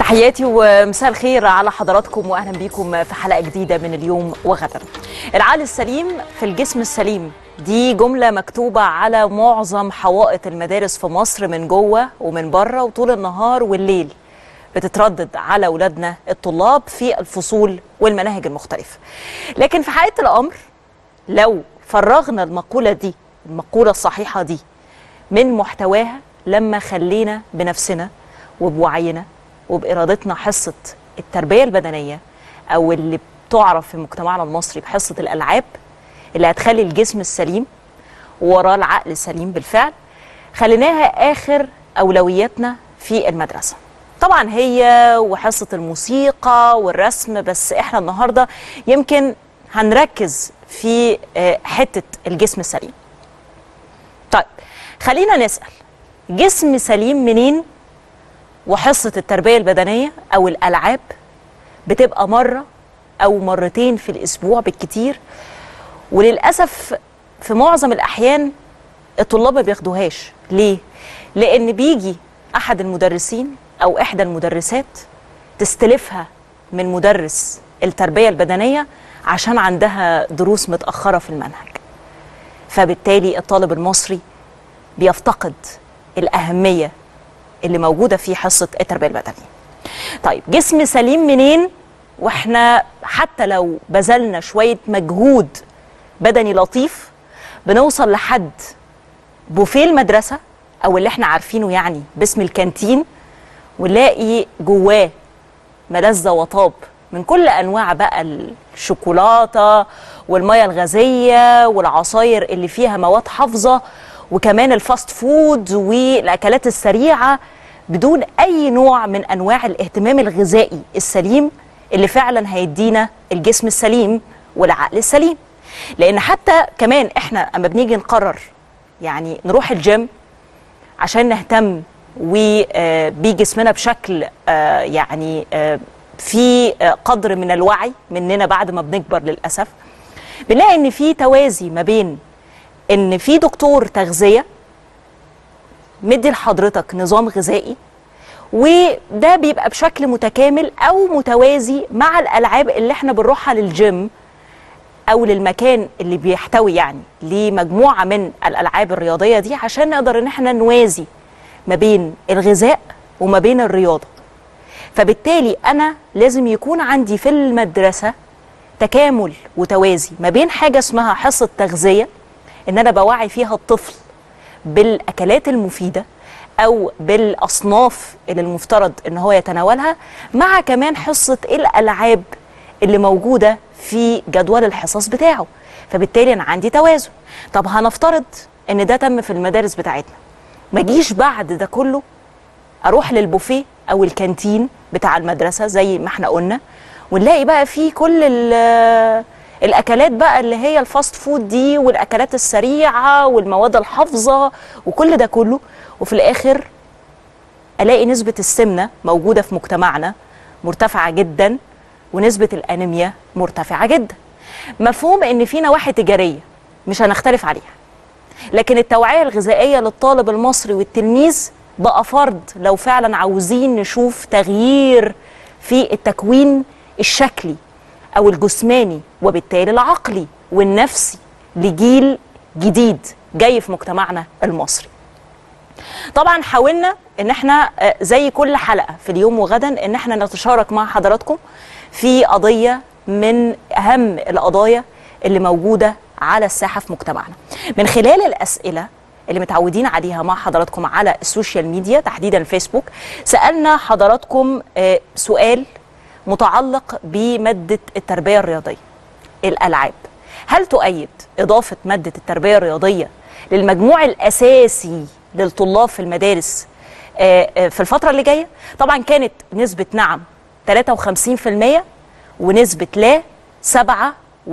تحياتي ومساء الخير على حضراتكم واهلا بيكم في حلقه جديده من اليوم وغدا. العقل السليم في الجسم السليم دي جمله مكتوبه على معظم حوائط المدارس في مصر من جوه ومن بره وطول النهار والليل. بتتردد على اولادنا الطلاب في الفصول والمناهج المختلفه. لكن في حقيقه الامر لو فرغنا المقوله دي المقوله الصحيحه دي من محتواها لما خلينا بنفسنا وبوعينا وبإرادتنا حصة التربية البدنية أو اللي بتعرف في مجتمعنا المصري بحصة الألعاب اللي هتخلي الجسم السليم وراه العقل السليم بالفعل خليناها آخر أولوياتنا في المدرسة طبعا هي وحصة الموسيقى والرسم بس احنا النهاردة يمكن هنركز في حتة الجسم السليم طيب خلينا نسأل جسم سليم منين وحصة التربية البدنية أو الألعاب بتبقى مرة أو مرتين في الأسبوع بالكتير وللأسف في معظم الأحيان الطلاب ما بياخدوهاش ليه؟ لأن بيجي أحد المدرسين أو إحدى المدرسات تستلفها من مدرس التربية البدنية عشان عندها دروس متأخرة في المنهج فبالتالي الطالب المصري بيفتقد الأهمية اللي موجوده في حصه التربيه البدنيه. طيب جسم سليم منين؟ واحنا حتى لو بذلنا شويه مجهود بدني لطيف بنوصل لحد بوفيه المدرسه او اللي احنا عارفينه يعني باسم الكانتين ونلاقي جواه ملذه وطاب من كل انواع بقى الشوكولاته والميه الغازيه والعصاير اللي فيها مواد حافظه وكمان الفاست فود والاكلات السريعه بدون اي نوع من انواع الاهتمام الغذائي السليم اللي فعلا هيدينا الجسم السليم والعقل السليم لان حتى كمان احنا اما بنيجي نقرر يعني نروح الجيم عشان نهتم وبجسمنا بشكل يعني في قدر من الوعي مننا بعد ما بنكبر للاسف بنلاقي ان في توازي ما بين ان في دكتور تغذيه مدي لحضرتك نظام غذائي وده بيبقى بشكل متكامل او متوازي مع الالعاب اللي احنا بنروحها للجيم او للمكان اللي بيحتوي يعني لمجموعه من الالعاب الرياضيه دي عشان نقدر ان احنا نوازي ما بين الغذاء وما بين الرياضه فبالتالي انا لازم يكون عندي في المدرسه تكامل وتوازي ما بين حاجه اسمها حصه تغذيه ان انا بوعي فيها الطفل بالاكلات المفيده او بالاصناف اللي المفترض ان هو يتناولها مع كمان حصه الالعاب اللي موجوده في جدول الحصص بتاعه فبالتالي انا عندي توازن طب هنفترض ان ده تم في المدارس بتاعتنا ما جيش بعد ده كله اروح للبوفيه او الكانتين بتاع المدرسه زي ما احنا قلنا ونلاقي بقى فيه كل الاكلات بقى اللي هي الفاست فود دي والاكلات السريعه والمواد الحافظه وكل ده كله وفي الاخر الاقي نسبه السمنه موجوده في مجتمعنا مرتفعه جدا ونسبه الانيميا مرتفعه جدا مفهوم ان في نواحي تجاريه مش هنختلف عليها لكن التوعيه الغذائيه للطالب المصري والتلميذ بقى فرض لو فعلا عاوزين نشوف تغيير في التكوين الشكلي او الجسماني وبالتالي العقلي والنفسي لجيل جديد جاي في مجتمعنا المصري طبعا حاولنا ان احنا زي كل حلقه في اليوم وغدا ان احنا نتشارك مع حضراتكم في قضيه من اهم القضايا اللي موجوده على الساحه في مجتمعنا من خلال الاسئله اللي متعودين عليها مع حضراتكم على السوشيال ميديا تحديدا الفيسبوك سالنا حضراتكم سؤال متعلق بمادة التربية الرياضية الألعاب هل تؤيد إضافة مادة التربية الرياضية للمجموع الأساسي للطلاب في المدارس في الفترة اللي جاية طبعا كانت نسبة نعم 53% ونسبة لا 47%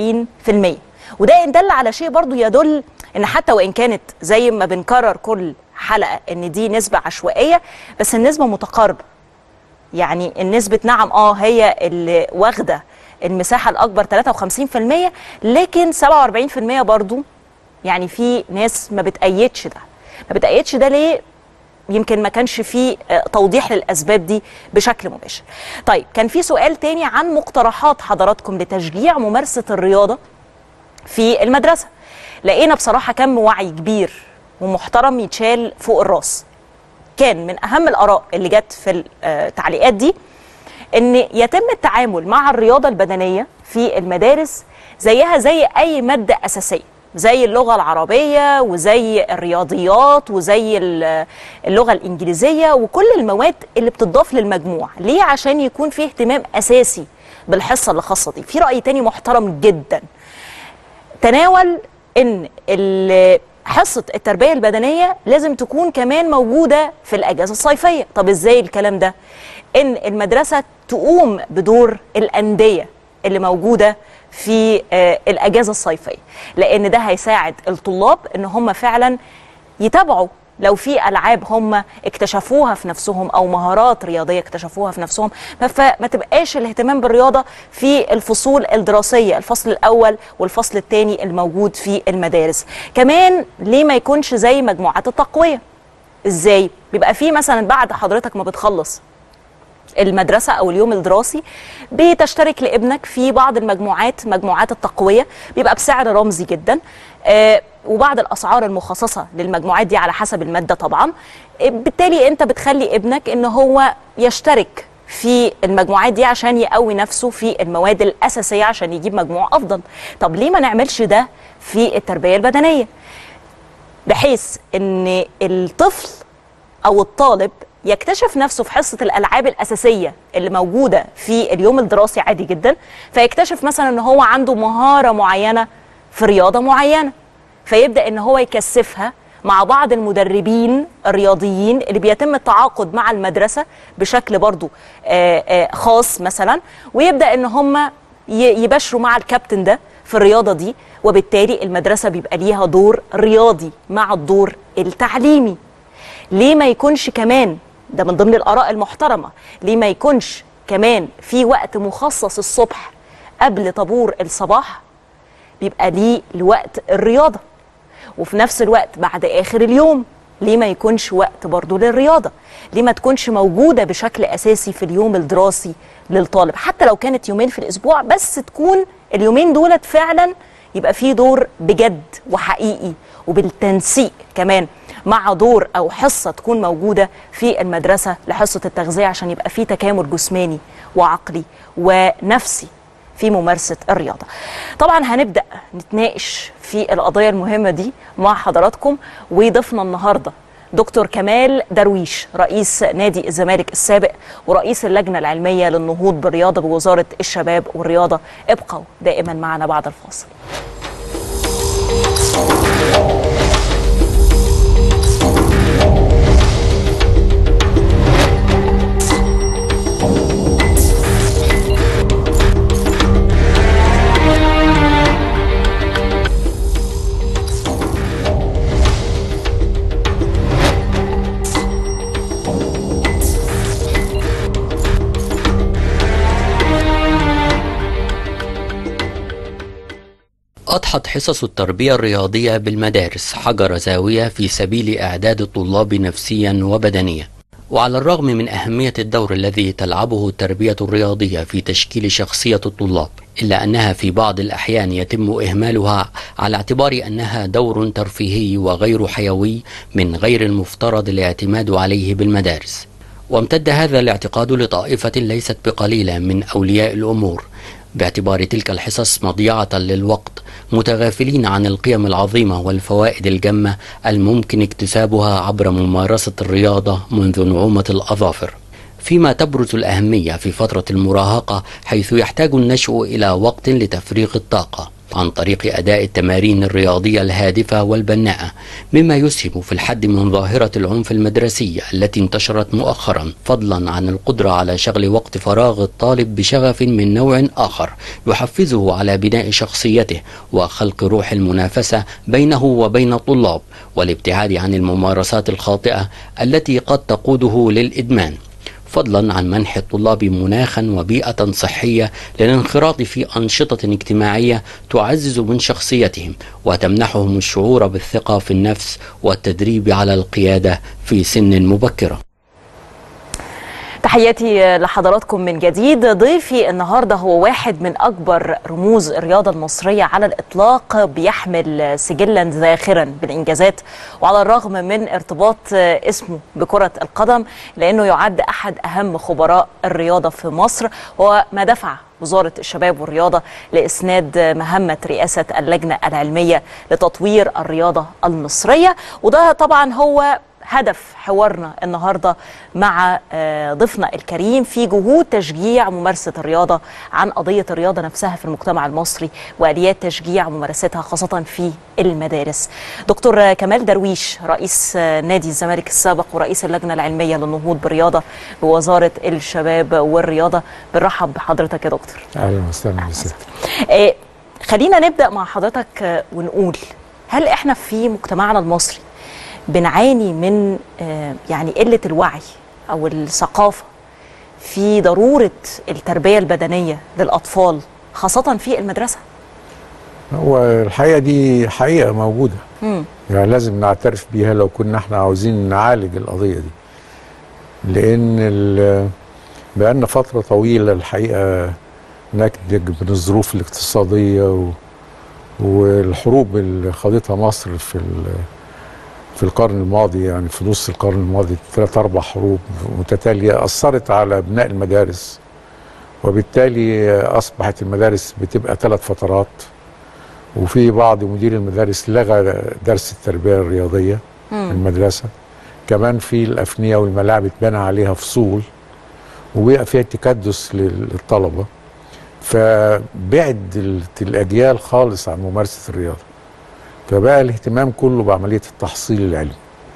وده إن دل على شيء برضو يدل إن حتى وإن كانت زي ما بنكرر كل حلقة إن دي نسبة عشوائية بس النسبة متقاربة يعني النسبة نعم اه هي اللي واخدة المساحة الأكبر 53% لكن 47% برضو يعني في ناس ما بتأيدش ده ما بتأيدش ده ليه يمكن ما كانش فيه آه، توضيح للاسباب دي بشكل مباشر. طيب كان في سؤال تاني عن مقترحات حضراتكم لتشجيع ممارسه الرياضه في المدرسه. لقينا بصراحه كم وعي كبير ومحترم يتشال فوق الراس. كان من اهم الاراء اللي جت في التعليقات دي ان يتم التعامل مع الرياضه البدنيه في المدارس زيها زي اي ماده اساسيه زي اللغه العربيه وزي الرياضيات وزي ال- اللغه الانجليزيه وكل المواد اللي بتضاف للمجموع ليه عشان يكون في اهتمام اساسي بالحصه الخاصه دي في راي تاني محترم جدا تناول ان ال- حصه التربيه البدنيه لازم تكون كمان موجوده في الاجازه الصيفيه طب ازاي الكلام ده ان المدرسه تقوم بدور الانديه اللي موجوده في آه، الاجازه الصيفيه لان ده هيساعد الطلاب ان هم فعلا يتابعوا لو في العاب هم اكتشفوها في نفسهم او مهارات رياضيه اكتشفوها في نفسهم ما- فما تبقاش الاهتمام بالرياضه في الفصول الدراسيه الفصل الاول والفصل الثاني الموجود في المدارس كمان ليه ما يكونش زي مجموعات التقويه ازاي بيبقى في مثلا بعد حضرتك ما بتخلص المدرسة أو اليوم الدراسي بتشترك لابنك في بعض المجموعات مجموعات التقوية بيبقى بسعر رمزي جدا آه، وبعض الأسعار المخصصة للمجموعات دي على حسب المادة طبعا آه، بالتالي أنت بتخلي ابنك أن هو يشترك في المجموعات دي عشان يقوي نفسه في المواد الأساسية عشان يجيب مجموع أفضل طب ليه ما نعملش ده في التربية البدنية بحيث ان الطفل او الطالب يكتشف نفسه في حصه الالعاب الاساسيه اللي موجوده في اليوم الدراسي عادي جدا فيكتشف مثلا ان هو عنده مهاره معينه في رياضه معينه فيبدا ان هو يكثفها مع بعض المدربين الرياضيين اللي بيتم التعاقد مع المدرسه بشكل برضو آه، آه، خاص مثلا ويبدا ان هم ي- يباشروا مع الكابتن ده في الرياضه دي وبالتالي المدرسه بيبقى ليها دور رياضي مع الدور التعليمي ليه ما يكونش كمان ده من ضمن الاراء المحترمه ليه ما يكونش كمان في وقت مخصص الصبح قبل طابور الصباح بيبقى ليه لوقت الرياضه وفي نفس الوقت بعد اخر اليوم ليه ما يكونش وقت برضه للرياضه ليه ما تكونش موجوده بشكل اساسي في اليوم الدراسي للطالب حتى لو كانت يومين في الاسبوع بس تكون اليومين دولت فعلا يبقى في دور بجد وحقيقي وبالتنسيق كمان مع دور او حصه تكون موجوده في المدرسه لحصه التغذيه عشان يبقى في تكامل جسماني وعقلي ونفسي في ممارسة الرياضة طبعا هنبدأ نتناقش في القضايا المهمة دي مع حضراتكم وضيفنا النهاردة دكتور كمال درويش رئيس نادي الزمالك السابق ورئيس اللجنة العلمية للنهوض بالرياضة بوزارة الشباب والرياضة ابقوا دائما معنا بعد الفاصل أضحت حصص التربية الرياضية بالمدارس حجر زاوية في سبيل إعداد الطلاب نفسيا وبدنيا وعلى الرغم من أهمية الدور الذي تلعبه التربية الرياضية في تشكيل شخصية الطلاب إلا أنها في بعض الأحيان يتم إهمالها على اعتبار أنها دور ترفيهي وغير حيوي من غير المفترض الاعتماد عليه بالمدارس وامتد هذا الاعتقاد لطائفة ليست بقليلة من أولياء الأمور باعتبار تلك الحصص مضيعة للوقت متغافلين عن القيم العظيمة والفوائد الجمة الممكن اكتسابها عبر ممارسة الرياضة منذ نعومة الأظافر فيما تبرز الأهمية في فترة المراهقة حيث يحتاج النشء إلى وقت لتفريغ الطاقة عن طريق أداء التمارين الرياضية الهادفة والبناءة مما يسهم في الحد من ظاهرة العنف المدرسي التي انتشرت مؤخرا فضلا عن القدرة على شغل وقت فراغ الطالب بشغف من نوع آخر يحفزه على بناء شخصيته وخلق روح المنافسة بينه وبين الطلاب والابتعاد عن الممارسات الخاطئة التي قد تقوده للإدمان فضلا عن منح الطلاب مناخا وبيئة صحية للانخراط في أنشطة اجتماعية تعزز من شخصيتهم وتمنحهم الشعور بالثقة في النفس والتدريب على القيادة في سن مبكرة تحياتي لحضراتكم من جديد ضيفي النهارده هو واحد من اكبر رموز الرياضه المصريه على الاطلاق بيحمل سجلا ذاخرا بالانجازات وعلى الرغم من ارتباط اسمه بكره القدم لانه يعد احد اهم خبراء الرياضه في مصر هو ما دفع وزارة الشباب والرياضة لإسناد مهمة رئاسة اللجنة العلمية لتطوير الرياضة المصرية وده طبعا هو هدف حوارنا النهارده مع ضيفنا الكريم في جهود تشجيع ممارسه الرياضه عن قضيه الرياضه نفسها في المجتمع المصري واليات تشجيع ممارستها خاصه في المدارس. دكتور كمال درويش رئيس نادي الزمالك السابق ورئيس اللجنه العلميه للنهوض بالرياضه بوزاره الشباب والرياضه بنرحب بحضرتك يا دكتور. اهلا وسهلا آه خلينا نبدا مع حضرتك ونقول هل احنا في مجتمعنا المصري بنعاني من يعني قله الوعي او الثقافه في ضروره التربيه البدنيه للاطفال خاصه في المدرسه هو الحقيقه دي حقيقه موجوده مم. يعني لازم نعترف بيها لو كنا احنا عاوزين نعالج القضيه دي لان بقالنا فتره طويله الحقيقه نكدج من الظروف الاقتصاديه و والحروب اللي خاضتها مصر في في القرن الماضي يعني في نص القرن الماضي ثلاث اربع حروب متتاليه اثرت على بناء المدارس وبالتالي اصبحت المدارس بتبقى ثلاث فترات وفي بعض مدير المدارس لغى درس التربيه الرياضيه مم. المدرسه كمان في الافنيه والملاعب اتبنى عليها فصول وبقى فيها تكدس للطلبه فبعد الاجيال خالص عن ممارسه الرياضه فبقى الاهتمام كله بعمليه التحصيل العلمي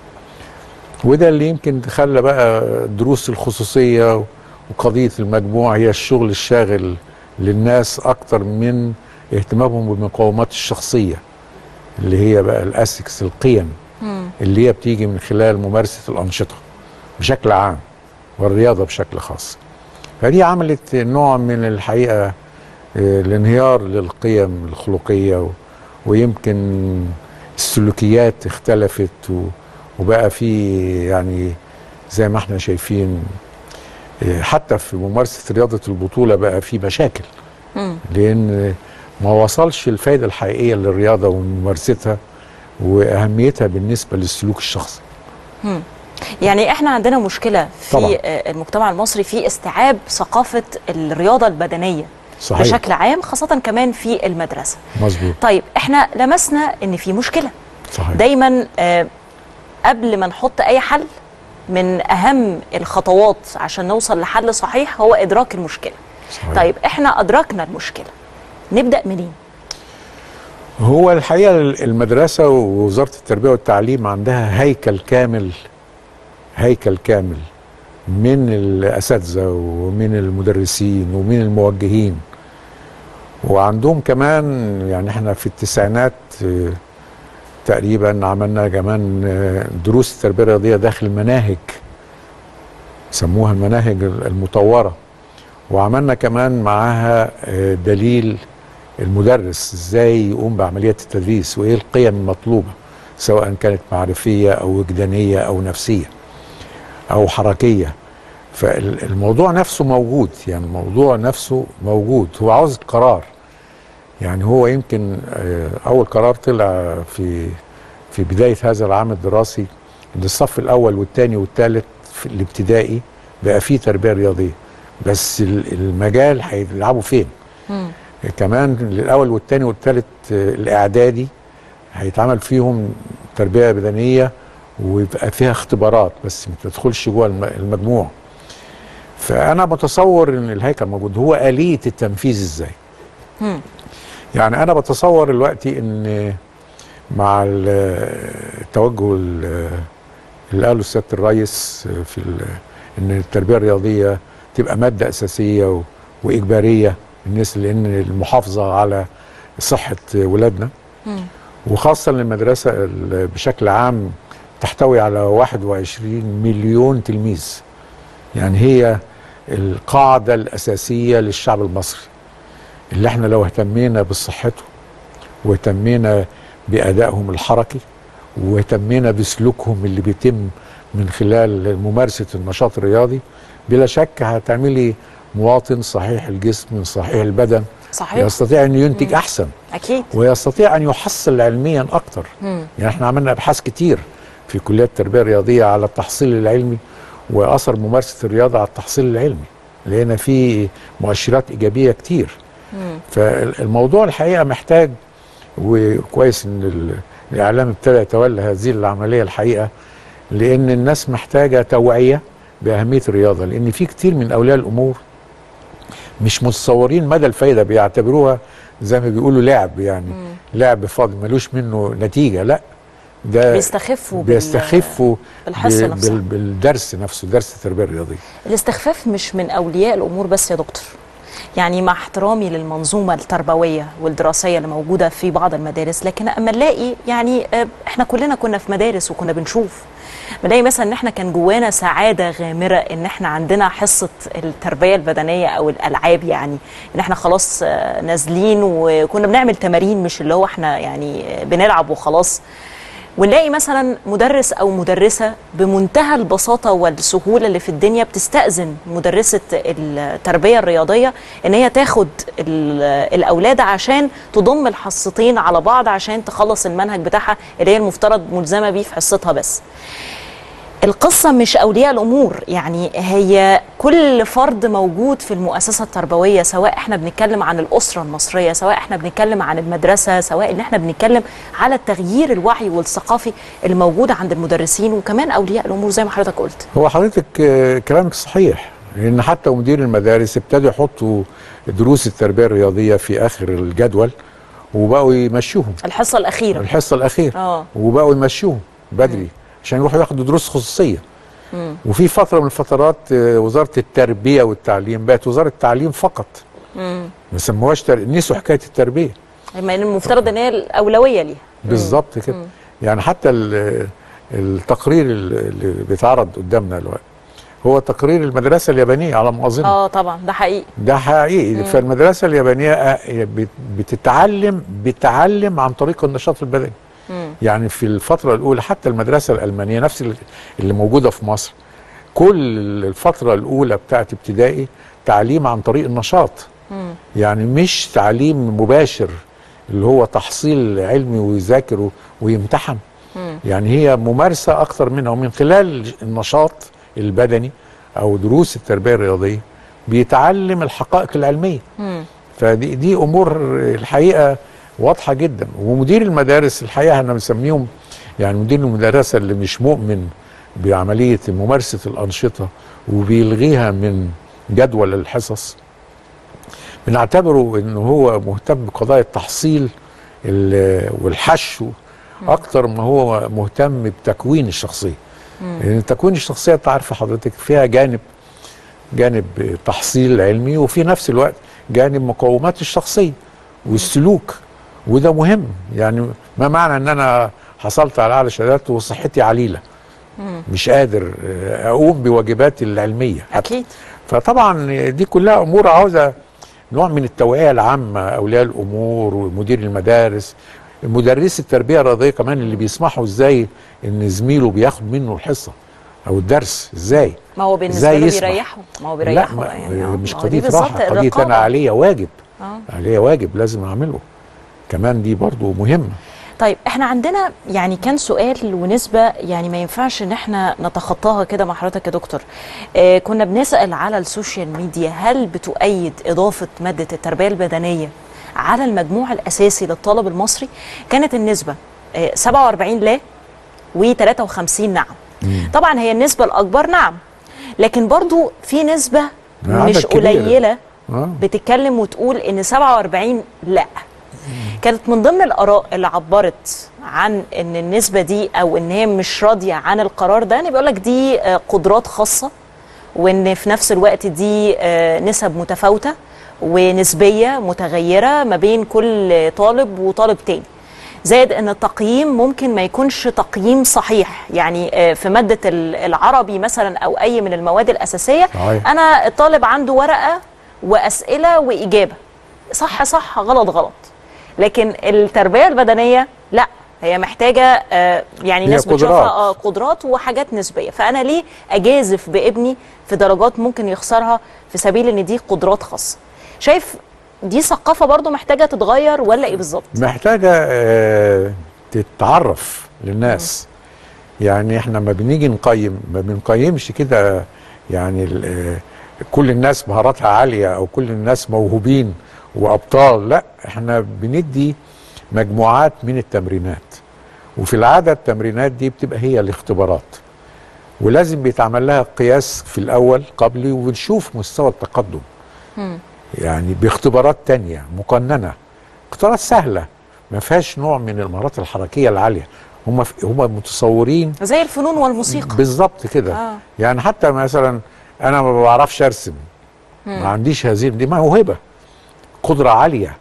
وده اللي يمكن خلى بقى دروس الخصوصيه وقضيه المجموع هي الشغل الشاغل للناس اكتر من اهتمامهم بالمقومات الشخصيه اللي هي بقى الاسكس القيم اللي هي بتيجي من خلال ممارسه الانشطه بشكل عام والرياضه بشكل خاص فدي عملت نوع من الحقيقه الانهيار للقيم الخلقيه ويمكن السلوكيات اختلفت وبقى في يعني زي ما احنا شايفين حتى في ممارسه رياضه البطوله بقى في مشاكل م. لان ما وصلش الفائده الحقيقيه للرياضه وممارستها واهميتها بالنسبه للسلوك الشخصي. م. يعني احنا عندنا مشكله في طبعا. المجتمع المصري في استيعاب ثقافه الرياضه البدنيه صحيح. بشكل عام خاصه كمان في المدرسه مظبوط طيب احنا لمسنا ان في مشكله صحيح. دايما آه قبل ما نحط اي حل من اهم الخطوات عشان نوصل لحل صحيح هو ادراك المشكله صحيح. طيب احنا ادركنا المشكله نبدا منين هو الحقيقه المدرسه ووزاره التربيه والتعليم عندها هيكل كامل هيكل كامل من الاساتذه ومن المدرسين ومن الموجهين وعندهم كمان يعني احنا في التسعينات تقريبا عملنا كمان دروس التربيه الرياضيه داخل المناهج سموها المناهج المطوره وعملنا كمان معاها دليل المدرس ازاي يقوم بعمليات التدريس وايه القيم المطلوبه سواء كانت معرفيه او وجدانيه او نفسيه او حركيه فالموضوع نفسه موجود يعني الموضوع نفسه موجود هو عاوز قرار يعني هو يمكن اول قرار طلع في في بدايه هذا العام الدراسي ان الصف الاول والثاني والثالث في الابتدائي بقى فيه تربيه رياضيه بس المجال هيلعبوا فين؟ م. كمان الاول والثاني والثالث الاعدادي هيتعمل فيهم تربيه بدنيه ويبقى فيها اختبارات بس ما تدخلش جوه المجموع فانا متصور ان الهيكل موجود هو اليه التنفيذ ازاي مم. يعني انا بتصور دلوقتي ان مع التوجه اللي قاله سياده الرئيس في ان التربيه الرياضيه تبقى ماده اساسيه واجباريه بالنسبه لان المحافظه على صحه ولادنا مم. وخاصه المدرسه بشكل عام تحتوي على 21 مليون تلميذ يعني هي القاعدة الأساسية للشعب المصري اللي احنا لو اهتمينا بصحته واهتمينا بأدائهم الحركي واهتمينا بسلوكهم اللي بيتم من خلال ممارسة النشاط الرياضي بلا شك هتعملي مواطن صحيح الجسم صحيح البدن صحيح يستطيع أن ينتج أحسن اكيد ويستطيع ان يحصل علميا اكتر مم. يعني احنا عملنا ابحاث كتير في كليات التربيه الرياضيه على التحصيل العلمي واثر ممارسه الرياضه على التحصيل العلمي لقينا في مؤشرات ايجابيه كتير مم. فالموضوع الحقيقه محتاج وكويس ان ال- الاعلام ابتدى يتولى هذه العمليه الحقيقه لان الناس محتاجه توعيه باهميه الرياضه لان في كتير من اولياء الامور مش متصورين مدى الفايده بيعتبروها زي ما بيقولوا لعب يعني مم. لعب فاضي ملوش منه نتيجه لا ده بيستخفوا بال- بيستخفوا بالحصة ب- نفسها. بال- بالدرس نفسه درس التربيه الرياضيه الاستخفاف مش من اولياء الامور بس يا دكتور يعني مع احترامي للمنظومه التربويه والدراسيه اللي موجوده في بعض المدارس لكن اما نلاقي يعني آه، احنا كلنا كنا في مدارس وكنا بنشوف بنلاقي مثلا ان احنا كان جوانا سعاده غامره ان احنا عندنا حصه التربيه البدنيه او الالعاب يعني ان احنا خلاص آه، نازلين وكنا بنعمل تمارين مش اللي هو احنا يعني آه، بنلعب وخلاص ونلاقي مثلا مدرس او مدرسه بمنتهى البساطه والسهوله اللي في الدنيا بتستاذن مدرسه التربيه الرياضيه ان هي تاخد ال- الاولاد عشان تضم الحصتين على بعض عشان تخلص المنهج بتاعها اللي هي المفترض ملزمه بيه في حصتها بس. القصة مش أولياء الأمور يعني هي كل فرد موجود في المؤسسة التربوية سواء احنا بنتكلم عن الأسرة المصرية سواء احنا بنتكلم عن المدرسة سواء ان احنا بنتكلم على التغيير الوعي والثقافي الموجود عند المدرسين وكمان أولياء الأمور زي ما حضرتك قلت هو حضرتك آه، كلامك صحيح لان حتى مدير المدارس ابتدوا يحطوا دروس التربيه الرياضيه في اخر الجدول وبقوا يمشوهم الحصة الأخيرة الحصه الاخيره اه وبقوا يمشوهم بدري عشان يروحوا ياخدوا دروس خصوصيه مم. وفي فتره من الفترات آه، وزاره التربيه والتعليم بقت وزاره التعليم فقط مم. ما سموهاش تر... نسوا حكايه التربيه لما إن المفترض ان هي الأولوية ليها بالظبط كده مم. يعني حتى ال- التقرير اللي بيتعرض قدامنا دلوقتي هو تقرير المدرسه اليابانيه على ما اظن اه طبعا ده حقيقي ده حقيقي فالمدرسه اليابانيه آه، بت- بتتعلم بتعلم عن طريق النشاط البدني مم. يعني في الفتره الاولى حتى المدرسه الالمانيه نفس ال- اللي موجوده في مصر كل الفتره الاولى بتاعت ابتدائي تعليم عن طريق النشاط مم. يعني مش تعليم مباشر اللي هو تحصيل علمي ويذاكر و- ويمتحن مم. يعني هي ممارسه اكتر منها ومن خلال النشاط البدني او دروس التربيه الرياضيه بيتعلم الحقائق العلميه مم. فدي دي امور الحقيقه واضحه جدا ومدير المدارس الحقيقه احنا بنسميهم يعني مدير المدرسه اللي مش مؤمن بعمليه ممارسه الانشطه وبيلغيها من جدول الحصص بنعتبره ان هو مهتم بقضايا التحصيل ال- والحشو اكتر ما هو مهتم بتكوين الشخصيه لان تكوين الشخصيه انت عارفه حضرتك فيها جانب جانب تحصيل علمي وفي نفس الوقت جانب مقومات الشخصيه والسلوك وده مهم يعني ما معنى ان انا حصلت على اعلى شهادات وصحتي عليله مش قادر آه، اقوم بواجباتي العلميه حتى. أكيد فطبعا دي كلها امور عاوزه نوع من التوعيه العامه اولياء الامور ومدير المدارس مدرسي التربيه الرياضيه كمان اللي بيسمحوا ازاي ان زميله بياخد منه الحصه او الدرس ازاي ما هو بالنسبة إزاي له يسمح؟ بيريحه ما هو لا بيريحه ما يعني آه، مش ما هو دي قضيه بالظبط راحه قضيه الرقابة. انا عليا واجب آه. عليا واجب لازم اعمله كمان دي برضو مهمه طيب احنا عندنا يعني كان سؤال ونسبة يعني ما ينفعش ان احنا نتخطاها كده مع حضرتك يا دكتور اه كنا بنسأل على السوشيال ميديا هل بتؤيد إضافة مادة التربية البدنية على المجموع الأساسي للطالب المصري كانت النسبة اه 47 لا و53 نعم طبعا هي النسبة الأكبر نعم لكن برضو في نسبة عدد مش كبير. قليلة اه بتتكلم وتقول ان 47 لا كانت من ضمن الاراء اللي عبرت عن ان النسبه دي او ان هي مش راضيه عن القرار ده يعني بيقول لك دي آه، قدرات خاصه وان في نفس الوقت دي آه، نسب متفاوته ونسبيه متغيره ما بين كل طالب وطالب تاني زائد ان التقييم ممكن ما يكونش تقييم صحيح يعني آه، في ماده ال- العربي مثلا او اي من المواد الاساسيه صحيح. انا الطالب عنده ورقه واسئله واجابه صح صح غلط غلط لكن التربيه البدنيه لا هي محتاجه آه، يعني هي ناس بتشوفها قدرات. اه قدرات وحاجات نسبيه فانا ليه اجازف بابني في درجات ممكن يخسرها في سبيل ان دي قدرات خاصه شايف دي ثقافه برضو محتاجه تتغير ولا ايه بالظبط محتاجه آه، تتعرف للناس يعني احنا ما بنيجي نقيم ما بنقيمش كده يعني ال- آه، كل الناس مهاراتها عاليه او كل الناس موهوبين وابطال لا احنا بندي مجموعات من التمرينات وفي العاده التمرينات دي بتبقى هي الاختبارات ولازم بيتعمل لها قياس في الاول قبلي وبنشوف مستوى التقدم يعني باختبارات تانية مقننة اختبارات سهلة ما فيهاش نوع من المهارات الحركية العالية هم هم متصورين زي الفنون والموسيقى بالظبط كده آه. يعني حتى مثلا انا ما بعرفش ارسم ما عنديش هذه دي موهبة قدرة عالية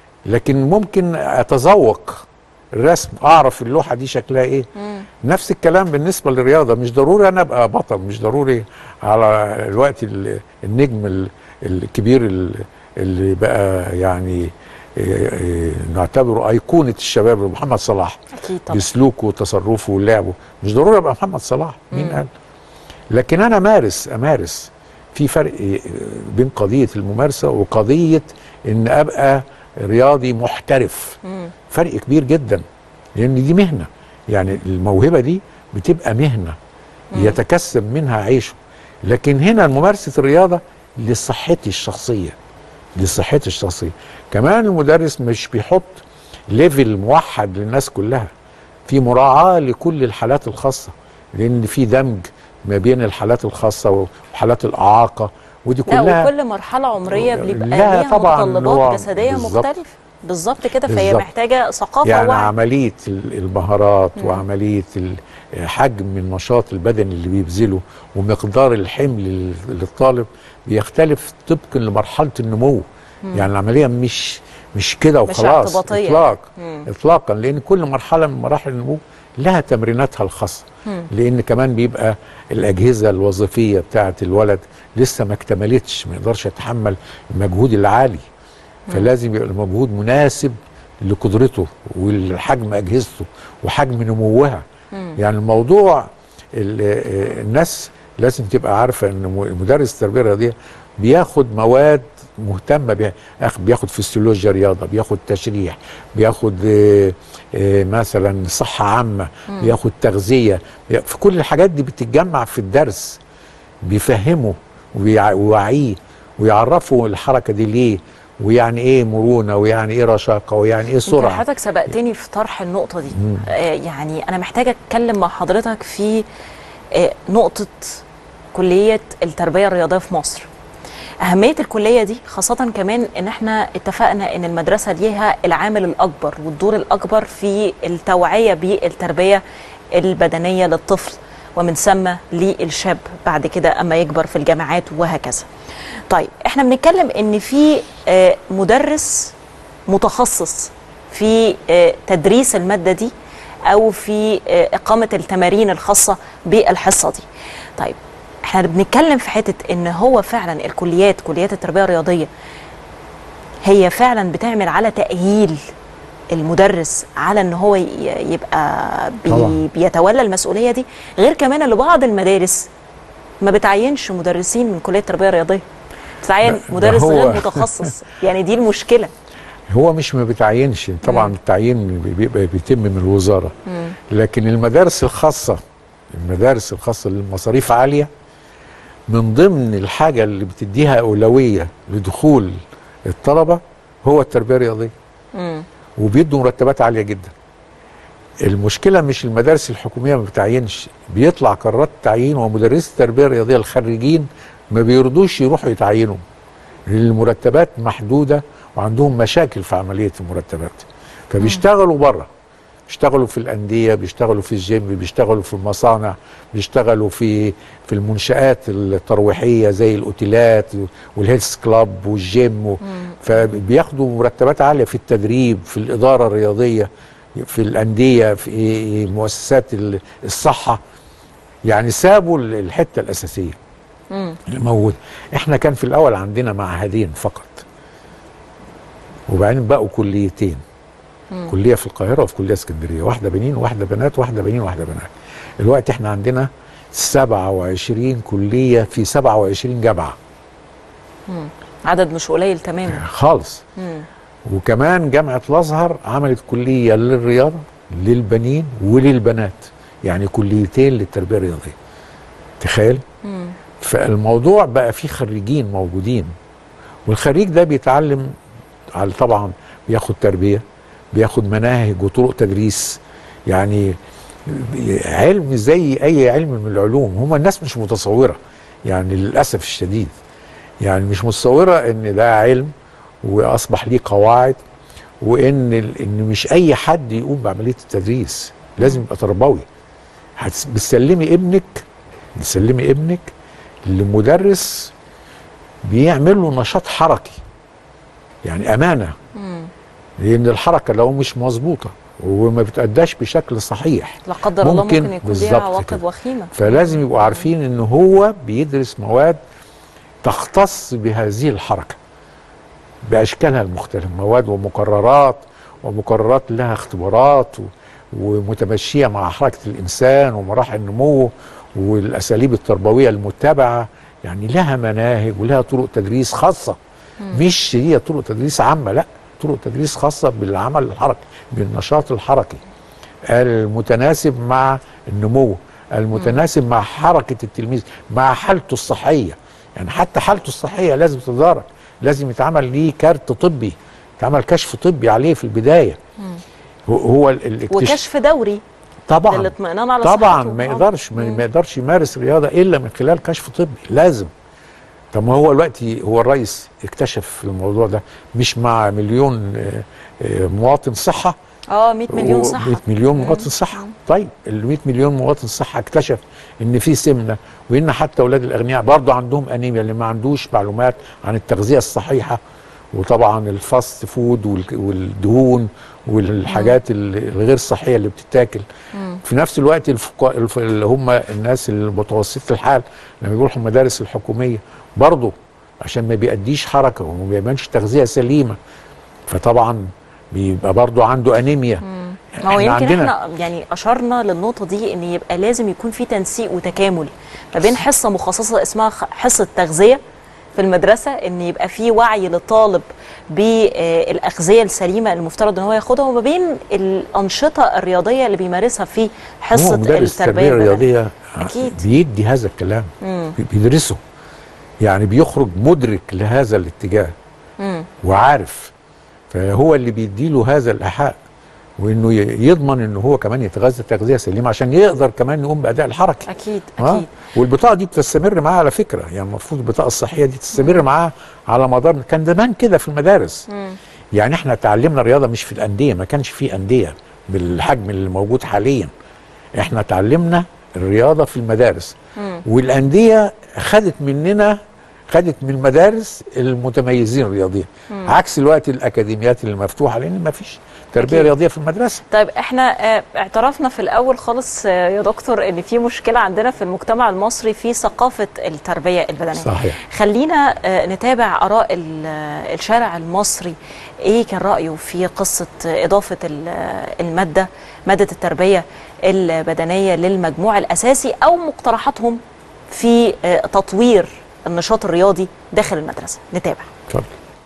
لكن ممكن اتذوق الرسم اعرف اللوحة دي شكلها ايه نفس الكلام بالنسبة للرياضة مش ضروري انا ابقى بطل مش ضروري على الوقت ال- النجم ال- الكبير ال- اللي بقى يعني إيه، إيه، نعتبره أيقونة الشباب محمد صلاح اكيد طبعا بسلوكه وتصرفه ولعبه مش ضروري ابقى محمد صلاح مين قال لكن انا مارس امارس في فرق إيه، بين قضيه الممارسه وقضيه ان ابقى رياضي محترف فرق كبير جدا لان دي مهنه يعني الموهبه دي بتبقى مهنه يتكسب منها عيشه لكن هنا ممارسه الرياضه لصحتي الشخصيه لصحتي الشخصيه كمان المدرس مش بيحط ليفل موحد للناس كلها في مراعاه لكل الحالات الخاصه لان في دمج ما بين الحالات الخاصه وحالات الاعاقه ودي لا كلها وكل مرحله عمريه بيبقى لا ليها طبعاً، هو متطلبات جسديه بالظبط. مختلفه بالظبط كده فهي بالظبط. محتاجه ثقافه يعني ووعي عمليه ال- المهارات وعمليه ال- حجم النشاط البدني اللي بيبذله ومقدار الحمل لل- للطالب بيختلف طبقا لمرحله النمو يعني العمليه مش مش كده مش وخلاص اعتباطية. اطلاق مم. اطلاقا لان كل مرحله من مراحل النمو لها تمريناتها الخاصه لان كمان بيبقى الاجهزه الوظيفيه بتاعه الولد لسه ما اكتملتش ما يقدرش يتحمل المجهود العالي فلازم يبقى المجهود مناسب لقدرته والحجم اجهزته وحجم نموها يعني الموضوع ال- آه، الناس لازم تبقى عارفه ان م- مدرس التربيه الرياضيه بياخد مواد مهتمه بيها أخ- بياخد فسيولوجيا رياضه بياخد تشريح بياخد آه، آه، مثلا صحه عامه بياخد تغذيه بي- في كل الحاجات دي بتتجمع في الدرس بيفهمه ويع- ويوعيه ويعرفه الحركه دي ليه ويعني ايه مرونه ويعني ايه رشاقه ويعني ايه يمكن سرعه حضرتك سبقتني في طرح النقطة دي آه يعني أنا محتاجة أتكلم مع حضرتك في آه نقطة كلية التربية الرياضية في مصر أهمية الكلية دي خاصة كمان إن إحنا اتفقنا إن المدرسة ليها العامل الأكبر والدور الأكبر في التوعية بالتربية البدنية للطفل ومن ثم للشاب بعد كده أما يكبر في الجامعات وهكذا طيب احنا بنتكلم ان في آه، مدرس متخصص في آه، تدريس المادة دي أو في آه، إقامة التمارين الخاصة بالحصة دي طيب احنا بنتكلم في حتة ان هو فعلا الكليات كليات التربية الرياضية هي فعلا بتعمل على تأهيل المدرس على ان هو ي- يبقى بي طبعاً. بيتولى المسؤولية دي غير كمان ان بعض المدارس ما بتعينش مدرسين من كلية التربية الرياضية بتعين ده- ده مدرس هو- غير متخصص يعني دي المشكلة هو مش ما بتعينش طبعا التعيين بيبقى بيتم من الوزاره لكن المدارس الخاصه المدارس الخاصه اللي المصاريف عاليه من ضمن الحاجه اللي بتديها اولويه لدخول الطلبه هو التربيه الرياضيه مم. وبيدوا مرتبات عاليه جدا المشكله مش المدارس الحكوميه ما بتعينش بيطلع قرارات تعيين ومدرسي التربيه الرياضيه الخريجين ما بيرضوش يروحوا يتعينوا لان المرتبات محدوده وعندهم مشاكل في عمليه المرتبات فبيشتغلوا بره بيشتغلوا في الانديه بيشتغلوا في الجيم بيشتغلوا في المصانع بيشتغلوا في في المنشات الترويحيه زي الاوتيلات والهيلث كلاب والجيم و- فبياخدوا مرتبات عاليه في التدريب في الاداره الرياضيه في الانديه في مؤسسات ال- الصحه يعني سابوا ال- الحته الاساسيه مم. الموجوده احنا كان في الاول عندنا معهدين فقط وبعدين بقوا كليتين كليه في القاهره وفي كليه اسكندريه واحده بنين وواحده بنات واحده بنين وواحده بنات الوقت احنا عندنا 27 كليه في 27 جامعه عدد مش قليل تماما خالص مم. وكمان جامعه الازهر عملت كليه للرياضه للبنين وللبنات يعني كليتين للتربيه الرياضيه تخيل مم. فالموضوع بقى فيه خريجين موجودين والخريج ده بيتعلم على طبعا بياخد تربيه بياخد مناهج وطرق تدريس يعني علم زي اي علم من العلوم هم الناس مش متصوره يعني للاسف الشديد يعني مش متصوره ان ده علم واصبح ليه قواعد وان ال- ان مش اي حد يقوم بعمليه التدريس لازم يبقى تربوي هتس- بتسلمي ابنك بتسلمي ابنك لمدرس بيعمل له نشاط حركي يعني امانه مم. لان الحركه لو مش مظبوطه وما بتأداش بشكل صحيح لا قدر الله ممكن ممكن يكون بالظبط ليها عواقب كده. وخيمه فلازم يبقوا عارفين ان هو بيدرس مواد تختص بهذه الحركه باشكالها المختلفه مواد ومقررات ومقررات لها اختبارات و- ومتمشيه مع حركه الانسان ومراحل النمو والاساليب التربويه المتبعه يعني لها مناهج ولها طرق تدريس خاصه مش هي طرق تدريس عامه لا طرق تدريس خاصه بالعمل الحركي بالنشاط الحركي المتناسب مع النمو المتناسب مع حركة التلميذ مع حالته الصحية يعني حتى حالته الصحية لازم تدارك لازم يتعمل ليه كارت طبي يتعمل كشف طبي عليه في البداية هو- هو ال- الاكتشاف وكشف دوري طبعا للاطمئنان على طبعا صحته. ما آه. يقدرش ما مم. ما يقدرش يمارس رياضه الا من خلال كشف طبي لازم طب ما هو دلوقتي هو الرئيس اكتشف الموضوع ده مش مع مليون آه، آه، مواطن صحه اه 100 مليون و- صحه 100 مليون مواطن صحه طيب ال 100 مليون مواطن صحه اكتشف ان في سمنه وان حتى اولاد الاغنياء برضه عندهم انيميا اللي ما عندوش معلومات عن التغذيه الصحيحه وطبعا الفاست فود والك- والدهون والحاجات ال- الغير صحيه اللي بتتاكل في نفس الوقت الفقراء الف- اللي هم الناس المتوسطه الحال لما بيروحوا المدارس الحكوميه برضه عشان ما بيأديش حركه وما بيعملش تغذيه سليمه فطبعا بيبقى برضه عنده انيميا ما هو إحنا يمكن عندنا- احنا يعني اشرنا للنقطه دي ان يبقى لازم يكون في تنسيق وتكامل ما بين حصه مخصصه اسمها خ- حصه تغذيه في المدرسه ان يبقى في وعي للطالب بالاغذيه السليمه المفترض ان هو ياخدها وما بين الانشطه الرياضيه اللي بيمارسها في حصه هو مدرس التربيه التربيه البدنيه الرياضيه أكيد. بيدي هذا الكلام مم. بي- بيدرسه يعني بيخرج مدرك لهذا الاتجاه مم. وعارف فهو اللي بيديله هذا الايحاء وانه ي- يضمن انه هو كمان يتغذى تغذيه سليمه عشان يقدر كمان يقوم باداء الحركي اكيد ها؟ اكيد والبطاقه دي بتستمر معاه على فكره يعني المفروض البطاقه الصحيه دي تستمر معاه على مدار كان زمان كده في المدارس مم. يعني احنا تعلمنا الرياضه مش في الانديه ما كانش في انديه بالحجم اللي موجود حاليا احنا تعلمنا الرياضه في المدارس مم. والانديه خدت مننا خدت من المدارس المتميزين رياضيا عكس الوقت الاكاديميات اللي مفتوحه لان ما فيش تربيه أكيد. رياضيه في المدرسه طيب احنا آه، اعترفنا في الاول خالص آه، يا دكتور ان في مشكله عندنا في المجتمع المصري في ثقافه التربيه البدنيه صحيح خلينا آه، نتابع اراء ال- آه، الشارع المصري ايه كان رايه في قصه آه، اضافه ال- آه، الماده ماده التربيه البدنيه للمجموع الاساسي او مقترحاتهم في آه، تطوير النشاط الرياضي داخل المدرسه نتابع اتفضل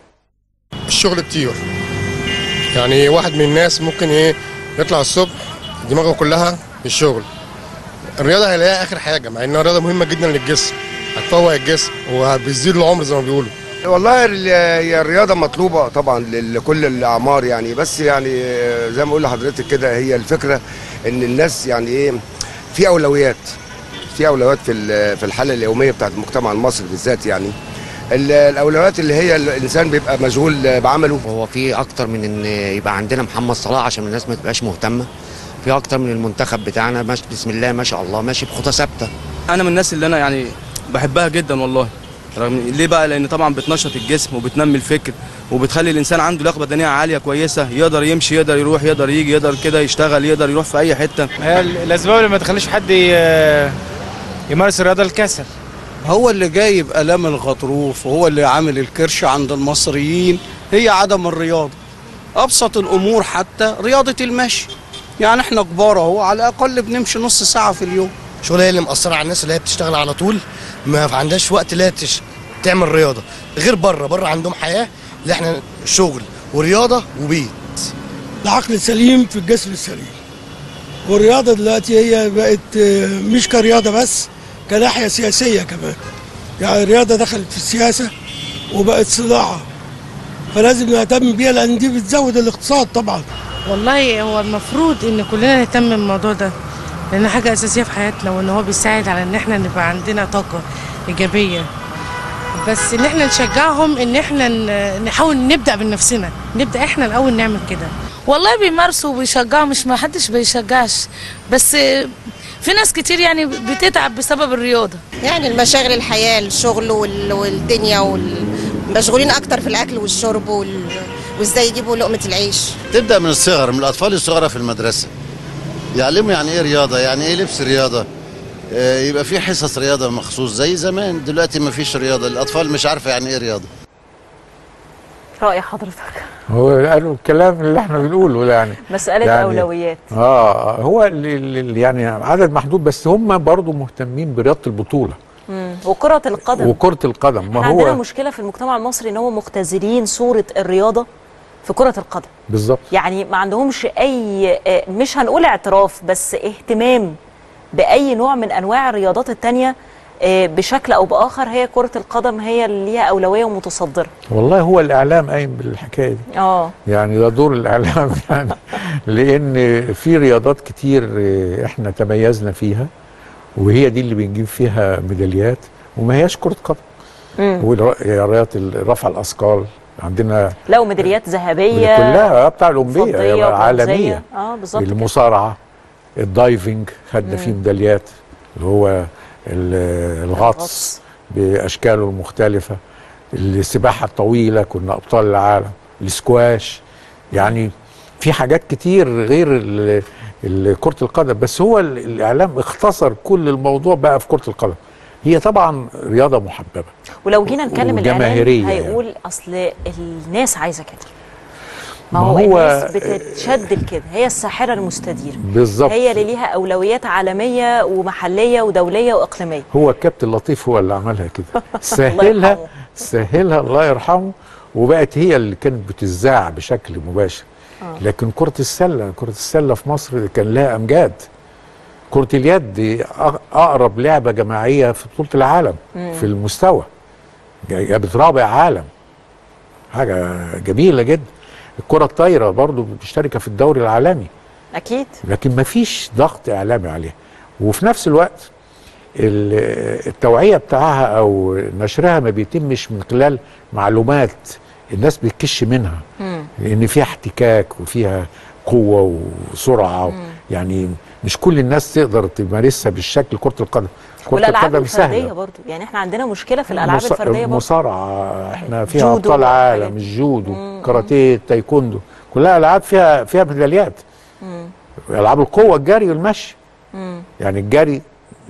الشغل كتير يعني واحد من الناس ممكن ايه يطلع الصبح دماغه كلها في الشغل الرياضه هيلاقيها اخر حاجه مع انها رياضه مهمه جدا للجسم هتفوق الجسم وبيزيد العمر زي ما بيقولوا والله ال- هي الرياضة مطلوبة طبعا لكل الأعمار يعني بس يعني زي ما أقول لحضرتك كده هي الفكرة إن الناس يعني إيه في أولويات في أولويات في ال- في الحالة اليومية بتاعت المجتمع المصري بالذات يعني ال- الأولويات اللي هي الإنسان بيبقى مشغول بعمله هو في اكتر من ان يبقى عندنا محمد صلاح عشان الناس ما تبقاش مهتمه في اكتر من المنتخب بتاعنا ماشي بسم الله ما شاء الله ماشي بخطى ثابته انا من الناس اللي انا يعني بحبها جدا والله رغم ليه بقى لان طبعا بتنشط الجسم وبتنمي الفكر وبتخلي الانسان عنده لياقه بدنيه عاليه كويسه يقدر يمشي يقدر يروح يقدر يجي يقدر كده يشتغل يقدر يروح في اي حته هي الاسباب اللي ما تخليش حد ي- يمارس الرياضه الكسل هو اللي جايب آلام الغضروف وهو اللي عامل الكرش عند المصريين هي عدم الرياضة أبسط الأمور حتى رياضة المشي يعني احنا كبار اهو على الأقل بنمشي نص ساعة في اليوم شغل هي اللي مأثرة على الناس اللي هي بتشتغل على طول ما عندهاش وقت لا تش... تعمل رياضة غير بره بره عندهم حياة اللي احنا شغل ورياضة وبيت العقل السليم في الجسم السليم والرياضة دلوقتي هي بقت آه، مش كرياضة بس كناحية سياسية كمان يعني الرياضة دخلت في السياسة وبقت صناعة فلازم نهتم بيها لأن دي بتزود الاقتصاد طبعا والله هو المفروض ان كلنا نهتم بالموضوع ده لان حاجه اساسيه في حياتنا وان هو بيساعد على ان احنا نبقى عندنا طاقه ايجابيه بس ان احنا نشجعهم ان احنا ن- نحاول نبدا بنفسنا نبدا احنا الاول نعمل كده والله بيمارسوا وبيشجعوا مش ما حدش بيشجعش بس في ناس كتير يعني بتتعب بسبب الرياضة يعني المشاغل الحياة الشغل وال- والدنيا وال- مشغولين أكتر في الأكل والشرب وال... وإزاي يجيبوا لقمة العيش تبدا من الصغر من الاطفال الصغيره في المدرسه يعلموا يعني ايه رياضه يعني ايه لبس رياضه آه، يبقى في حصص رياضه مخصوص زي زمان دلوقتي ما فيش رياضه الاطفال مش عارفه يعني ايه رياضه رأي حضرتك هو قالوا الكلام اللي احنا بنقوله ده يعني مسألة يعني أولويات اه هو اللي اللي يعني عدد محدود بس هم برضو مهتمين برياضه البطوله مم. وكرة القدم وكره القدم ما احنا عندنا هو مشكلة في المجتمع المصري ان هم مختزلين صورة الرياضة في كرة القدم بالظبط يعني ما عندهمش اي آه، مش هنقول اعتراف بس اهتمام باي نوع من انواع الرياضات التانية آه، بشكل او باخر هي كرة القدم هي اللي ليها اولوية ومتصدرة والله هو الاعلام قايم بالحكايه دي اه يعني ده دور الاعلام يعني لان في رياضات كتير آه، احنا تميزنا فيها وهي دي اللي بنجيب فيها ميداليات وما هياش كره قدم مم. ورياضات رفع الاثقال عندنا لا وميداليات ذهبية كلها بتاع الاولمبيه فضية عالميه وبرونزية. اه بالظبط كده. المصارعه الدايفنج خدنا فيه مم. ميداليات اللي هو ال- الغطس باشكاله المختلفه السباحه الطويله كنا ابطال العالم السكواش يعني في حاجات كتير غير ال- ال- كره القدم بس هو ال- الاعلام اختصر كل الموضوع بقى في كره القدم هي طبعا رياضه محببه ولو جينا نكلم الاعلام وجماهيرية يعني. هيقول اصل الناس عايزه كده ما ما هو, هو- الناس بتتشد لكده هي الساحره المستديره بالظبط هي اللي ليها اولويات عالميه ومحليه ودوليه واقليميه هو الكابتن لطيف هو اللي عملها كده سهلها سهلها الله يرحمه وبقت هي اللي كانت بتذاع بشكل مباشر آه. لكن كرة السلة كرة السلة في مصر كان لها أمجاد كرة اليد دي أق- أقرب لعبة جماعية في بطولة العالم مم. في المستوى جابت رابع عالم حاجة جميلة جدا الكرة الطايرة برضو مشتركة في الدوري العالمي اكيد لكن ما فيش ضغط اعلامي عليها وفي نفس الوقت ال- التوعيه بتاعها او نشرها ما بيتمش من خلال معلومات الناس بتكش منها مم. لان فيها احتكاك وفيها قوه وسرعه و يعني مش كل الناس تقدر تمارسها بالشكل كره القدم كره والالعاب القدم الفرديه سهله برضو يعني احنا عندنا مشكله في الالعاب المص- الفرديه برضو المصارعه احنا فيها جودو ابطال والحاجات عالم الجودو كاراتيه التايكوندو كلها العاب فيها فيها ميداليات مم. العاب القوه الجري والمشي مم. يعني الجري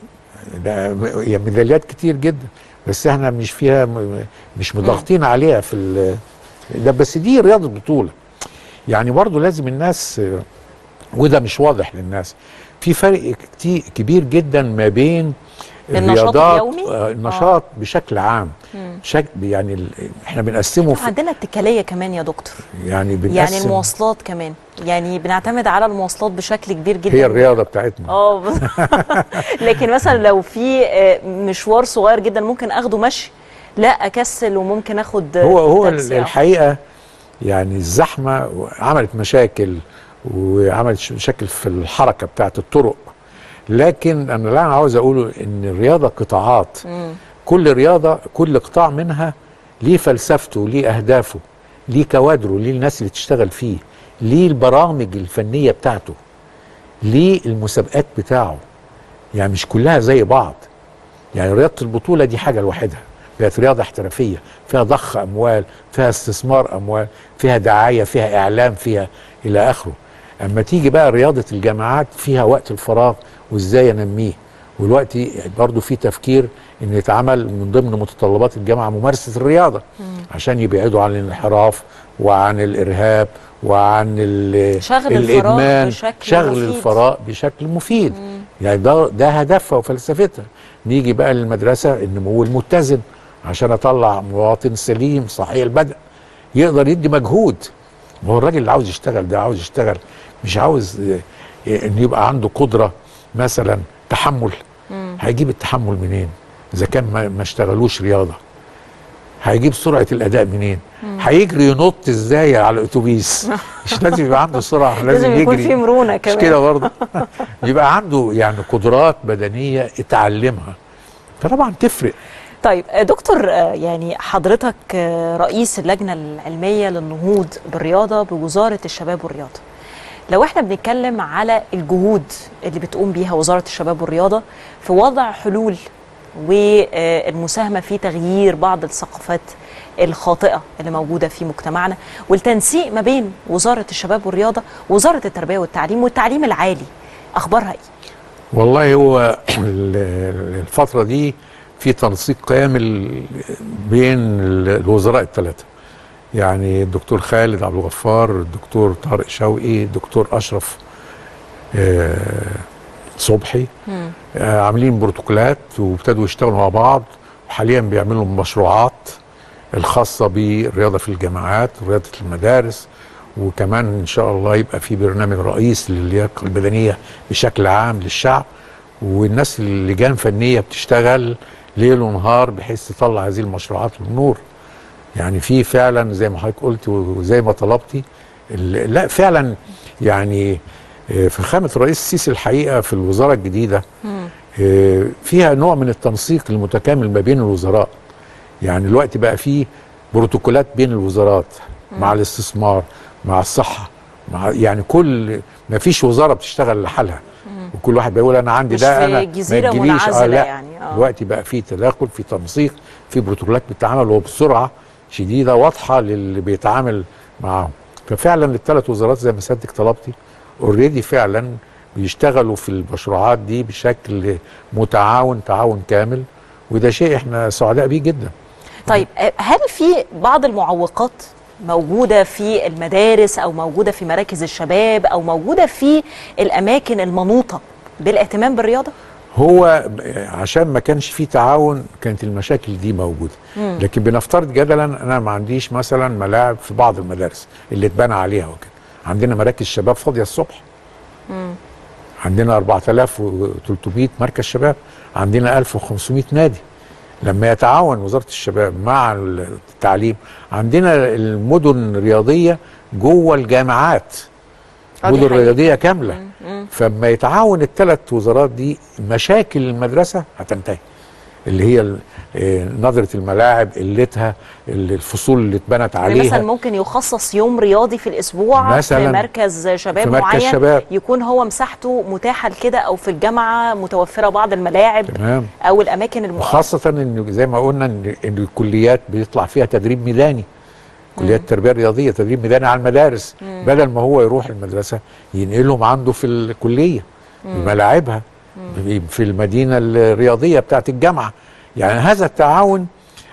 ده م- هي ميداليات كتير جدا بس احنا مش فيها م- مش مضغطين عليها في ال- ده بس دي رياضه بطوله يعني برضو لازم الناس آه، وده مش واضح للناس في فرق كتير كبير جدا ما بين النشاط الرياضات اليومي؟ آه، النشاط بشكل عام مم. شكل يعني ال- احنا بنقسمه في عندنا اتكاليه كمان يا دكتور يعني بنقسم يعني المواصلات كمان يعني بنعتمد على المواصلات بشكل كبير جدا هي الرياضه بتاعتنا اه بس- لكن مثلا لو في آه، مشوار صغير جدا ممكن اخده مشي لا اكسل وممكن اخد هو هو تاكسي أو- الحقيقه يعني الزحمه عملت مشاكل وعملت ش- مشاكل في الحركه بتاعت الطرق لكن انا اللي انا عاوز اقوله ان الرياضه قطاعات مم. كل رياضه كل قطاع منها ليه فلسفته ليه اهدافه ليه كوادره ليه الناس اللي تشتغل فيه ليه البرامج الفنيه بتاعته ليه المسابقات بتاعه يعني مش كلها زي بعض يعني رياضه البطوله دي حاجه لوحدها بقت رياضه احترافيه فيها ضخ اموال فيها استثمار اموال فيها دعايه فيها اعلام فيها الى اخره اما تيجي بقى رياضه الجامعات فيها وقت الفراغ وازاي انميه والوقت برضو في تفكير ان يتعمل من ضمن متطلبات الجامعه ممارسه الرياضه عشان يبعدوا عن الانحراف وعن الارهاب وعن ال- شغل الفراغ الادمان بشكل شغل مفيد. الفراغ بشكل مفيد يعني ده ده هدفها وفلسفتها نيجي بقى للمدرسه النمو المتزن عشان اطلع مواطن سليم صحيح البدء يقدر يدي مجهود ما هو الراجل اللي عاوز يشتغل ده عاوز يشتغل مش عاوز آه، ان يبقى عنده قدره مثلا تحمل هيجيب التحمل منين اذا كان ما, ما اشتغلوش رياضه هيجيب سرعه الاداء منين هيجري ينط ازاي على الاتوبيس مش لازم يبقى عنده سرعه لازم, لازم يكون يجري في مرونة مش كمان. كده برضه يبقى عنده يعني قدرات بدنيه اتعلمها فطبعا تفرق طيب آه، دكتور آه، يعني حضرتك آه، رئيس اللجنة العلمية للنهوض بالرياضة بوزارة الشباب والرياضة لو احنا بنتكلم على الجهود اللي بتقوم بيها وزارة الشباب والرياضة في وضع حلول والمساهمة في تغيير بعض الثقافات الخاطئة اللي موجودة في مجتمعنا والتنسيق ما بين وزارة الشباب والرياضة ووزارة التربية والتعليم والتعليم العالي أخبارها إيه؟ والله هو ال- الفترة دي في تنسيق كامل بين ال- الوزراء الثلاثة يعني الدكتور خالد عبد الغفار الدكتور طارق شوقي الدكتور أشرف آه، صبحي آه، عاملين بروتوكولات وابتدوا يشتغلوا مع بعض وحاليا بيعملوا مشروعات الخاصة بالرياضة في الجامعات ورياضة المدارس وكمان إن شاء الله يبقى في برنامج رئيس للياقة البدنية بشكل عام للشعب والناس اللجان فنية بتشتغل ليل ونهار بحيث تطلع هذه المشروعات للنور يعني في فعلا زي ما حضرتك قلت وزي ما طلبتي ال- لا فعلا يعني آه، في خامة الرئيس السيسي الحقيقة في الوزارة الجديدة آه، فيها نوع من التنسيق المتكامل ما بين الوزراء يعني الوقت بقى فيه بروتوكولات بين الوزارات مع الاستثمار مع الصحة مع يعني كل ما فيش وزارة بتشتغل لحالها وكل واحد بيقول انا عندي مش ده في انا ما جزيرة تجيليش منعزلة لا يعني، آه. دلوقتي بقى في تداخل في تنسيق في بروتوكولات بتتعمل وبسرعه شديده واضحه للي بيتعامل معاهم ففعلا الثلاث وزارات زي ما سيادتك طلبتي اوريدي فعلا بيشتغلوا في المشروعات دي بشكل متعاون تعاون كامل وده شيء احنا سعداء بيه جدا طيب آه، هل في بعض المعوقات موجودة في المدارس أو موجودة في مراكز الشباب أو موجودة في الأماكن المنوطة بالاهتمام بالرياضة؟ هو عشان ما كانش فيه تعاون كانت المشاكل دي موجوده مم. لكن بنفترض جدلا انا ما عنديش مثلا ملاعب في بعض المدارس اللي اتبنى عليها وكده عندنا مراكز شباب فاضيه الصبح مم. عندنا 4300 مركز شباب عندنا 1500 نادي لما يتعاون وزاره الشباب مع التعليم عندنا المدن الرياضيه جوه الجامعات آه، دي مدن حقيقة. رياضيه كامله مم. فلما يتعاون الثلاث وزارات دي مشاكل المدرسه هتنتهي اللي هي ال- آه، نظره الملاعب قلتها ال- الفصول اللي اتبنت يعني مثلا عليها ممكن يخصص يوم رياضي في الأسبوع مثلاً في مركز شباب في مركز معين شباب. يكون هو مساحته متاحة لكده أو في الجامعة متوفرة بعض الملاعب تمام أو الأماكن المؤهلة وخاصة ان زي ما قلنا ان ان الكليات بيطلع فيها تدريب ميداني كليات التربيه الرياضيه تدريب ميداني على المدارس مم. بدل ما هو يروح المدرسه ينقلهم عنده في الكليه بملاعبها في المدينه الرياضيه بتاعت الجامعه يعني هذا التعاون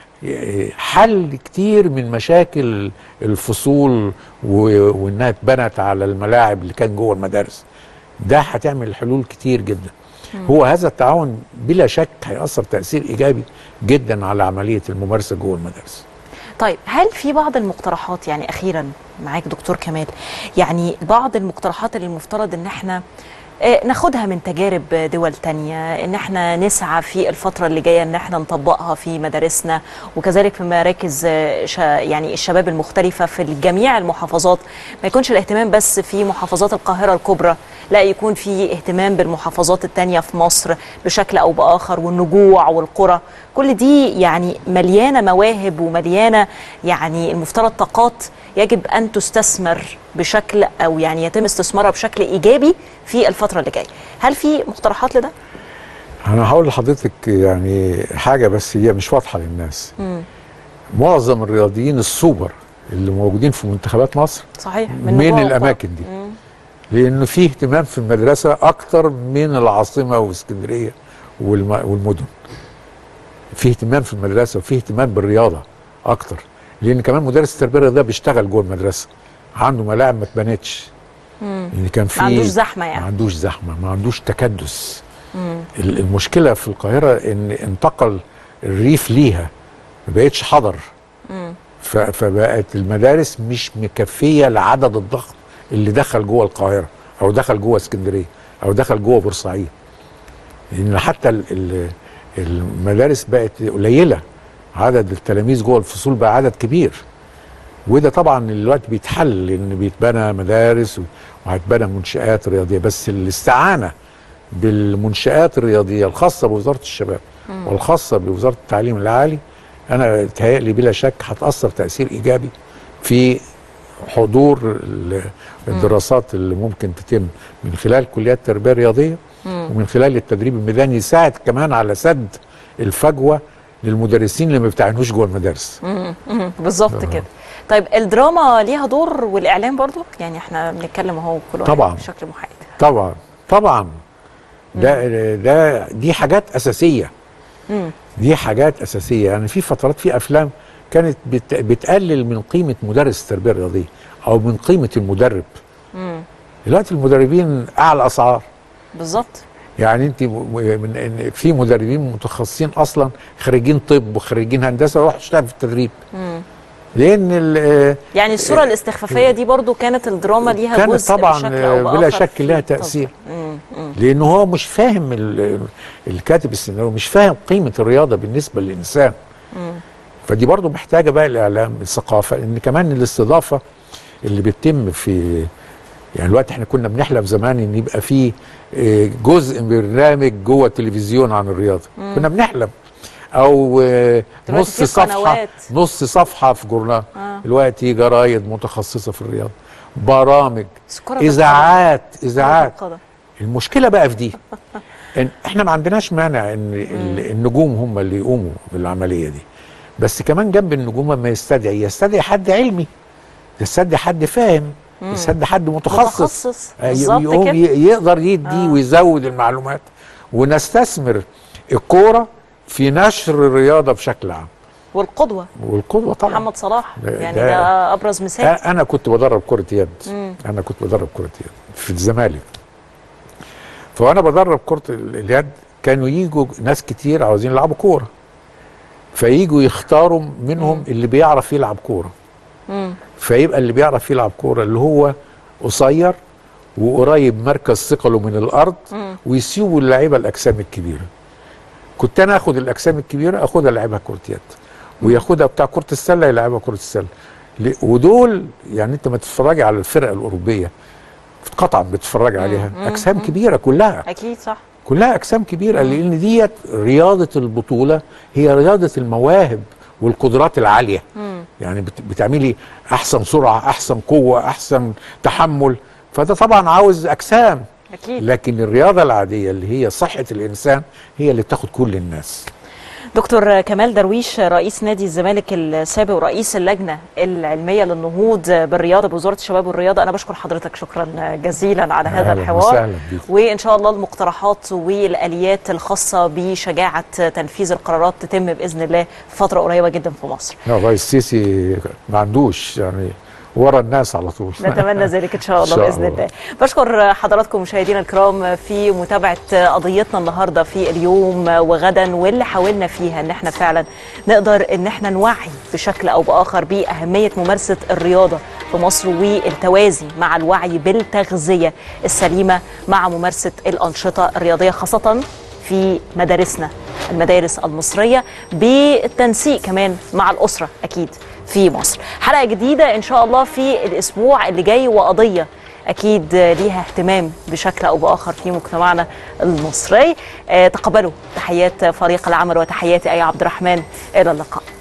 حل كتير من مشاكل الفصول و- وانها اتبنت على الملاعب اللي كان جوه المدارس ده هتعمل حلول كتير جدا هو هذا التعاون بلا شك هيأثر تأثير إيجابي جدا على عملية الممارسة جوه المدارس طيب هل في بعض المقترحات يعني اخيرا معاك دكتور كمال يعني بعض المقترحات اللي المفترض ان احنا آه، ناخدها من تجارب دول تانية ان احنا نسعى في الفترة اللي جاية ان احنا نطبقها في مدارسنا وكذلك في مراكز آه، شا- يعني الشباب المختلفة في جميع المحافظات ما يكونش الاهتمام بس في محافظات القاهرة الكبرى لا يكون في اهتمام بالمحافظات التانية في مصر بشكل او باخر والنجوع والقرى كل دي يعني مليانة مواهب ومليانة يعني المفترض طاقات يجب ان تستثمر بشكل او يعني يتم استثمارها بشكل ايجابي في الفتره اللي جايه هل في مقترحات لده انا هقول لحضرتك يعني حاجه بس هي مش واضحه للناس مم. معظم الرياضيين السوبر اللي موجودين في منتخبات مصر صحيح من, نجوم وبطل. الاماكن دي مم. لانه في اهتمام في المدرسه اكتر من العاصمه واسكندريه والم- والمدن في اهتمام في المدرسه وفي اهتمام بالرياضه اكتر لان كمان مدرس التربيه الرياضيه بيشتغل جوه المدرسه عنده ملاعب ما اتبنتش مم. يعني كان في ما عندوش زحمه ما يعني عندوش زحمه ما عندوش تكدس مم. ال- المشكله في القاهره ان انتقل الريف ليها ما بقتش حضر مم. ف- فبقت المدارس مش مكفيه لعدد الضخم اللي دخل جوه القاهره او دخل جوه اسكندريه او دخل جوه بورسعيد لان حتى ال- ال- المدارس بقت قليله عدد التلاميذ جوه الفصول بقى عدد كبير وده طبعا دلوقتي بيتحل لان بيتبنى مدارس وهتبنى منشآت رياضيه بس الاستعانه بالمنشآت الرياضيه الخاصه بوزاره الشباب مم. والخاصه بوزاره التعليم العالي انا تهيألي بلا شك هتأثر تأثير إيجابي في حضور ال- الدراسات اللي ممكن تتم من خلال كليات التربية الرياضية مم. ومن خلال التدريب الميداني يساعد كمان على سد الفجوة للمدرسين اللي ما بيتعينوش جوه المدارس مم. مم. بالظبط كده طيب الدراما ليها دور والاعلام برضو يعني احنا بنتكلم اهو كل واحد طبعاً. بشكل محايد طبعا طبعا ده ده دي حاجات أساسية مم. دي حاجات أساسية يعني في فترات في أفلام كانت بت بتقلل من قيمة مدرس التربية الرياضية أو من قيمة المدرب مم. دلوقتي المدربين أعلى أسعار بالظبط يعني انت م- من إن في مدربين متخصصين اصلا خريجين طب وخريجين هندسه وراحوا يشتغلوا في التدريب مم. لان ال- يعني الصوره الاستخفافيه دي برضو كانت الدراما ليها كانت جزء طبعا بشكل او باخر بلا شك في لها التوجيه. تاثير مم. مم. لانه هو مش فاهم ال- الكاتب السيناريو مش فاهم قيمه الرياضه بالنسبه للانسان مم. فدي برضو محتاجه بقى الاعلام الثقافه ان كمان الاستضافه اللي بتتم في يعني الوقت احنا كنا بنحلم زمان ان يبقى في آه، جزء من برنامج جوه التلفزيون عن الرياضه مم. كنا بنحلم او آه، دلوقتي نص في صفحه قنوات. نص صفحه في جورنال آه. دلوقتي جرايد متخصصه في الرياضه برامج كرة اذاعات القدم. اذاعات كرة القدم. المشكله بقى في دي إن احنا ما عندناش مانع ان ال- النجوم هم اللي يقوموا بالعمليه دي بس كمان جنب النجوم ما يستدعي يستدعي حد علمي يستدعي حد فاهم مم. يستدعي حد متخصص متخصص. آه، ي- بالظبط يقوم كده. ي- يقدر يدي آه. ويزود المعلومات ونستثمر الكوره في نشر الرياضه بشكل عام والقدوه والقدوه طبعا محمد صلاح ده- يعني ده- ده ابرز مثال أ- انا كنت بدرب كره يد مم. انا كنت بدرب كره يد في الزمالك فوانا بدرب كره ال- اليد كانوا يجوا ناس كتير عاوزين يلعبوا كوره فيجوا يختاروا منهم اللي بيعرف يلعب كوره مم. فيبقى اللي بيعرف يلعب كوره اللي هو قصير وقريب مركز ثقله من الارض مم. ويسيبوا اللعيبه الاجسام الكبيره كنت انا اخد الاجسام الكبيره اخدها العبها كره يد وياخدها بتاع كره السله يلعبها كره السله ل- ودول يعني انت ما تتفرجي على الفرق الاوروبيه قطعا بتتفرج عليها مم. اجسام مم. كبيره كلها اكيد صح كلها اجسام كبيره لان ديت رياضه البطوله هي رياضه المواهب والقدرات العاليه مم. يعني بت- بتعملي احسن سرعه احسن قوه احسن تحمل فده طبعا عاوز اجسام اكيد لكن الرياضه العاديه اللي هي صحه الانسان هي اللي بتاخد كل الناس دكتور كمال درويش رئيس نادي الزمالك السابق ورئيس اللجنه العلميه للنهوض بالرياضه بوزاره الشباب والرياضه انا بشكر حضرتك شكرا جزيلا على هذا أهلاً الحوار وسهلاً بيك. وان شاء الله المقترحات والاليات الخاصه بشجاعه تنفيذ القرارات تتم باذن الله في فتره قريبه جدا في مصر لا الرئيس السيسي ما عندوش يعني ورا الناس على طول نتمنى ذلك ان شاء الله إن شاء باذن الله. الله بشكر حضراتكم مشاهدينا الكرام في متابعه قضيتنا النهارده في اليوم وغدا واللي حاولنا فيها ان احنا فعلا نقدر ان احنا نوعي بشكل او باخر باهميه ممارسه الرياضه في مصر والتوازي مع الوعي بالتغذيه السليمه مع ممارسه الانشطه الرياضيه خاصه في مدارسنا المدارس المصرية بالتنسيق كمان مع الأسرة أكيد في مصر حلقة جديدة إن شاء الله في الأسبوع اللي جاي وقضية أكيد ليها اهتمام بشكل أو بآخر في مجتمعنا المصري آه، تقبلوا تحيات فريق العمل وتحياتي أي عبد الرحمن إلى اللقاء